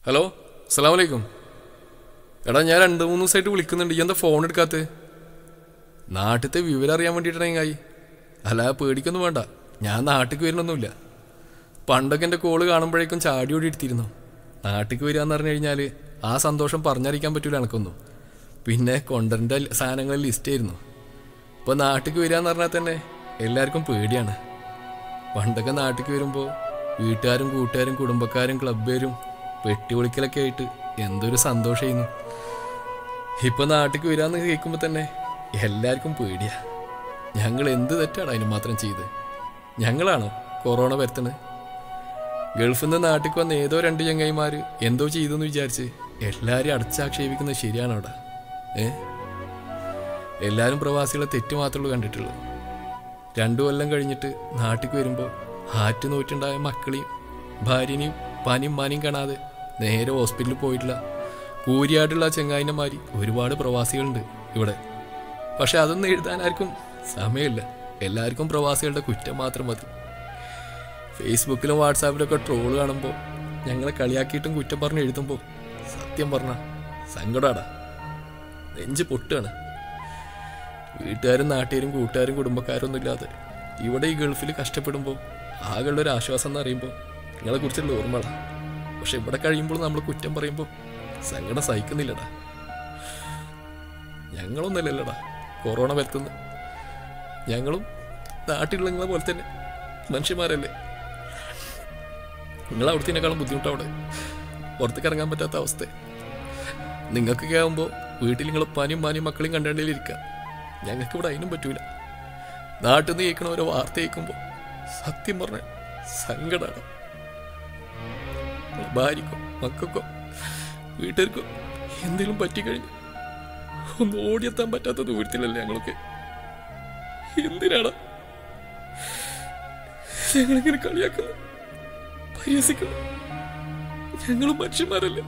hello അസ്സാം വലൈക്കും എടാ ഞാൻ രണ്ട് മൂന്ന് ദിവസമായിട്ട് വിളിക്കുന്നുണ്ട് ഈ എന്താ ഫോൺ എടുക്കാത്ത നാട്ടിലത്തെ വിവരം അറിയാൻ വേണ്ടിയിട്ടായി അല്ല പേടിക്കൊന്നും വേണ്ട ഞാൻ നാട്ടിലേക്ക് വരുന്നൊന്നുമില്ല പണ്ടൊക്കെ എൻ്റെ കോള് കാണുമ്പോഴേക്കും ചാടി ഓടി എടുത്തിരുന്നു നാട്ടിലേക്ക് വരിക എന്ന് പറഞ്ഞു കഴിഞ്ഞാൽ ആ സന്തോഷം പറഞ്ഞറിയിക്കാൻ പറ്റൂല എനക്കൊന്നും പിന്നെ കൊണ്ടറിൻ്റെ സാധനങ്ങൾ ലിസ്റ്റ് ആയിരുന്നു ഇപ്പോൾ നാട്ടിലേക്ക് വരിക എന്ന് പറഞ്ഞാൽ തന്നെ എല്ലാവർക്കും പേടിയാണ് പണ്ടൊക്കെ നാട്ടിലേക്ക് വരുമ്പോൾ വീട്ടുകാരും കൂട്ടുകാരും കുടുംബക്കാരും ക്ലബ്ബേരും വെട്ടിപൊളിക്കലൊക്കെ ആയിട്ട് എന്തൊരു സന്തോഷമായിരുന്നു ഇപ്പൊ നാട്ടിലേക്ക് വരാന്ന് കേൾക്കുമ്പോൾ തന്നെ എല്ലാവർക്കും പേടിയാ ഞങ്ങൾ എന്ത് തെറ്റാണ് അതിന് മാത്രം ചെയ്ത് ഞങ്ങളാണോ കൊറോണ വരുത്തണത് ഗൾഫിൽ നിന്ന് നാട്ടിലേക്ക് വന്ന ഏതോ രണ്ട് ചങ്ങായിമാർ എന്തോ ചെയ്തെന്ന് വിചാരിച്ച് എല്ലാവരും അടച്ചാക്ഷേപിക്കുന്നത് ശരിയാണോ അവിടെ ഏ എല്ലാവരും പ്രവാസികളെ തെറ്റ് മാത്രമേ കണ്ടിട്ടുള്ളൂ രണ്ടു കൊല്ലം കഴിഞ്ഞിട്ട് നാട്ടിലേക്ക് വരുമ്പോൾ ആറ്റ് നോറ്റുണ്ടായ മക്കളെയും ഭാര്യനെയും പനിയും മാനിയും കാണാതെ നേരെ ഹോസ്പിറ്റലിൽ പോയിട്ടില്ല കൂരിയായിട്ടുള്ള ചെങ്ങായിനമാരി ഒരുപാട് പ്രവാസികളുണ്ട് ഇവിടെ പക്ഷെ അതൊന്നും എഴുതാൻ ആർക്കും സമയമില്ല എല്ലാവർക്കും പ്രവാസികളുടെ കുറ്റം മാത്രം മതി ഫേസ്ബുക്കിലും വാട്സാപ്പിലൊക്കെ ട്രോൾ കാണുമ്പോൾ ഞങ്ങളെ കളിയാക്കിയിട്ടും കുറ്റം പറഞ്ഞ് എഴുതുമ്പോൾ സത്യം പറഞ്ഞ സങ്കടാടാ നെഞ്ച് പൊട്ടുകയാണ് വീട്ടുകാരും നാട്ടുകാരും കൂട്ടുകാരും കുടുംബക്കാരും ഒന്നും ഇല്ലാതെ ഇവിടെ ഈ ഗൾഫിൽ കഷ്ടപ്പെടുമ്പോൾ ആകെയുള്ള ഒരു ആശ്വാസം എന്ന് അറിയുമ്പോൾ നിങ്ങളെ കുറിച്ചുള്ള ഓർമ്മകളാ പക്ഷെ ഇവിടെ കഴിയുമ്പോൾ നമ്മൾ കുറ്റം പറയുമ്പോൾ സങ്കടം സഹിക്കുന്നില്ലടാ ഞങ്ങളൊന്നല്ലല്ലടാ കൊറോണ വരുത്തുന്നത് ഞങ്ങളും നാട്ടിലുള്ള നിങ്ങളെ പോലെ തന്നെ മനുഷ്യന്മാരല്ലേ നിങ്ങൾ അവിടുത്തേക്കാളും ബുദ്ധിമുട്ടാണ് അവിടെ പുറത്തേക്ക് ഇറങ്ങാൻ പറ്റാത്ത അവസ്ഥ നിങ്ങൾക്കൊക്കെ ആകുമ്പോൾ വീട്ടിൽ നിങ്ങൾ പനിയും മാനിയും മക്കളെയും കണ്ടേണ്ടിയിരിക്കുക ഞങ്ങൾക്ക് ഇവിടെ അതിനും പറ്റൂല നാട്ടിൽ നിന്ന് കേൾക്കണ ഓരോ വാർത്ത കേൾക്കുമ്പോൾ സത്യം പറഞ്ഞ സങ്കടമാണ് നമ്മളെ ഭാര്യക്കോ മക്കൾക്കോ വീട്ടുകാർക്കോ എന്തെങ്കിലും പറ്റിക്കഴിഞ്ഞു ഒന്ന് ഓടിയെത്താൻ പറ്റാത്ത ദൂരത്തിലല്ലേ ഞങ്ങളൊക്കെ എന്തിനാണ് ഞങ്ങളിങ്ങനെ കളിയാക്കുന്നത് പരിഹസിക്കുന്നു ഞങ്ങളും മനുഷ്യന്മാരല്ലേ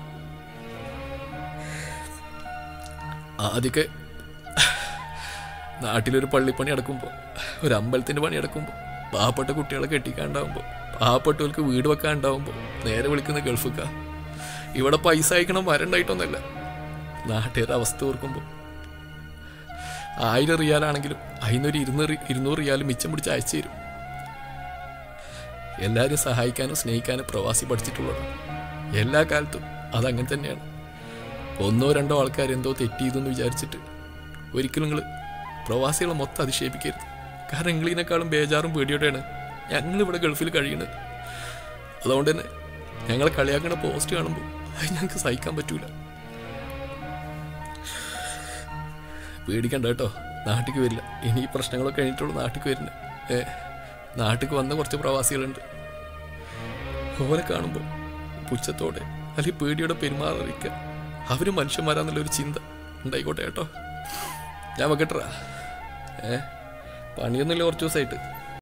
ആദ്യമൊക്കെ നാട്ടിലൊരു പള്ളിപ്പണി നടക്കുമ്പോൾ ഒരു അമ്പലത്തിൻ്റെ പണി നടക്കുമ്പോൾ പാവപ്പെട്ട കുട്ടികളെ കെട്ടിക്കാണ്ടാവുമ്പോൾ പാവപ്പെട്ടവർക്ക് വീട് വെക്കാണ്ടാവുമ്പോൾ നേരെ വിളിക്കുന്ന ഗൾഫുക്ക ഇവിടെ പൈസ അയക്കണം വരണ്ടായിട്ടൊന്നല്ല നാട്ടുകാരുടെ അവസ്ഥ ഓർക്കുമ്പോൾ ആയിരം റിയാലാണെങ്കിലും അതിനൊരു ഇരുന്നൂറ് ഇരുന്നൂറ് റിയാൽ മിച്ചം പിടിച്ച് അയച്ചു തരും എല്ലാവരും സഹായിക്കാനും സ്നേഹിക്കാനും പ്രവാസി പഠിച്ചിട്ടുള്ളതാണ് എല്ലാ കാലത്തും അതങ്ങനെ തന്നെയാണ് ഒന്നോ രണ്ടോ ആൾക്കാർ എന്തോ തെറ്റ് ചെയ്തെന്ന് വിചാരിച്ചിട്ട് ഒരിക്കലും നിങ്ങൾ പ്രവാസികളെ മൊത്തം അധിക്ഷേപിക്കരുത് കാരണം നിങ്ങളിനേക്കാളും ബേജാറും പേടിയോടെയാണ് ഞങ്ങൾ ഇവിടെ ഗൾഫിൽ കഴിയുന്നത് അതുകൊണ്ട് തന്നെ ഞങ്ങളെ കളിയാക്കുന്ന പോസ്റ്റ് കാണുമ്പോൾ അത് ഞങ്ങൾക്ക് സഹിക്കാൻ പറ്റൂല പേടിക്കണ്ട കേട്ടോ നാട്ടിക്ക് വരില്ല ഇനി ഈ പ്രശ്നങ്ങളൊക്കെ കഴിഞ്ഞിട്ടുള്ളൂ നാട്ടിക്ക് വരുന്നത് ഏ നാട്ടിക്ക് വന്ന കുറച്ച് പ്രവാസികളുണ്ട് ഓരെ കാണുമ്പോൾ പുച്ഛത്തോടെ അല്ലെങ്കിൽ പേടിയോടെ പെരുമാറിയിരിക്കുക അവര് മനുഷ്യന്മാരാന്നുള്ള ഒരു ചിന്ത ഉണ്ടായിക്കോട്ടെ കേട്ടോ ഞാൻ വെക്കട്ടാ ഏ പണിയൊന്നുമില്ല കുറച്ച് ദിവസമായിട്ട്